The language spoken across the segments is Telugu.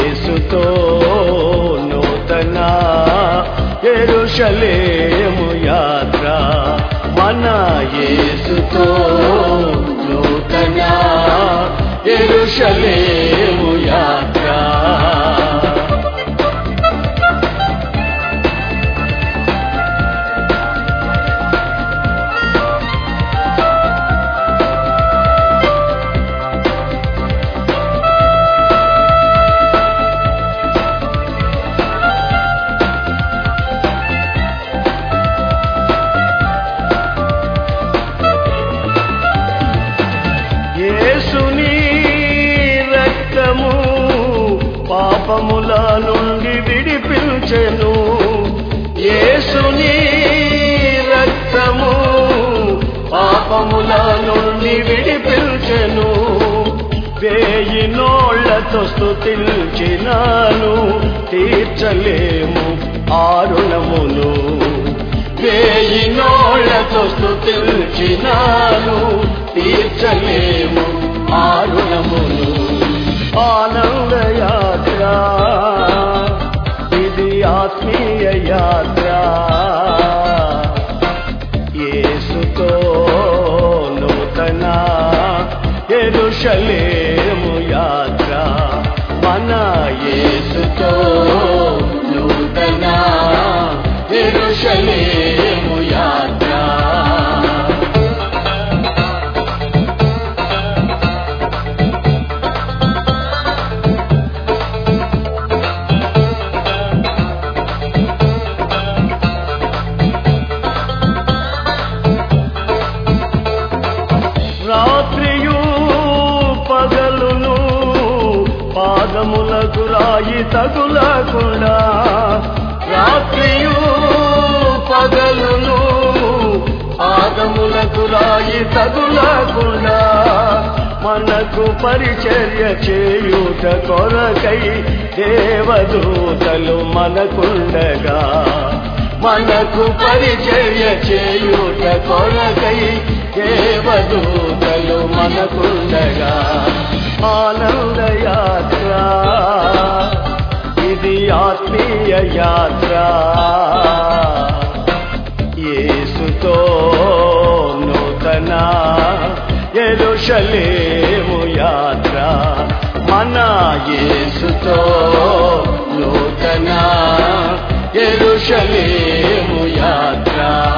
యేసుతో నూతన ఎరుషలేము యాత్ర మన యేసుతో నూతన ఎరుషలేము యాత్ర యేసుని రక్తము పాపముల నుండి విడిపించెను యేసుని రక్తము పాపముల నుండి విడిపించెను వేయి నోళ్లతో స్తుతించినాను తీర్చలేము ఆరుణమును వేయి నోళ్లతో స్తుతించినాను తీర్చలేము ఆరుణమును ఆనంద యాత్ర ఇది ఆత్మీయ యాత్ర యేసుతో నూతన ఎరుషలేము యాత్ర మన యేసుతో నూతన ఎరుషలేము యాత్ర రాత్రియు పగలును పాదములకు రాయి తగులకుండా రాత్రియు పగలును పాదములకు రాయి తగులకుండా మనకు పరిచర్య చేయుట కొరకై దేవదూతలు మనకుండగా మనకు పరిచర్య చేయుట కొరకై దేవదూతలు మనకుండగా ఆనంద యాత్ర ఇది ఆత్మీయ యాత్ర యేసుతో నూతన ఎరుషలేము యాత్ర మన యేసుతో నూతన ఎరుషలేము యాత్ర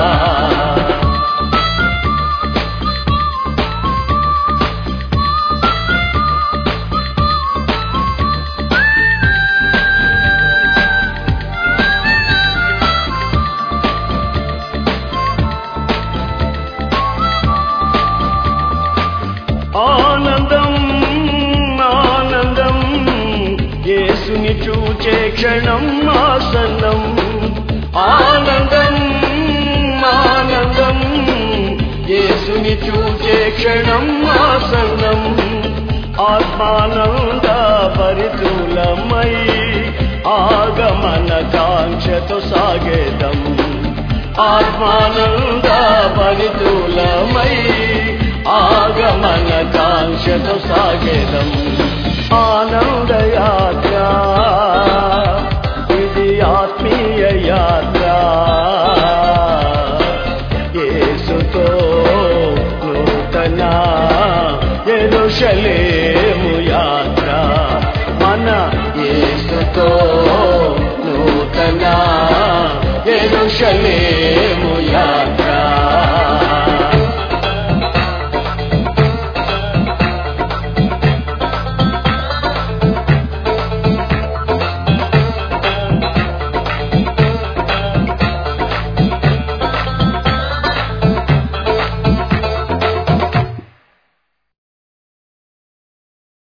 ఆనందం ఆనందం యేసుని చూచే క్షణం ఆసన్నం ఆనందం ఆనందం యేసుని చూచే క్షణం ఆసన్నం ఆత్మానంద పరితులమై ఆగమన కాంక్షతో సాగేదం ఆత్మానంద పరితులమై ఆగమన కాంక్షతో సాగేదం ఆనంద యాత్ర ఇది ఆత్మీయ యాత్ర యేసుతో నూతన ఎరుషలేము యాత్ర మన యేసుతో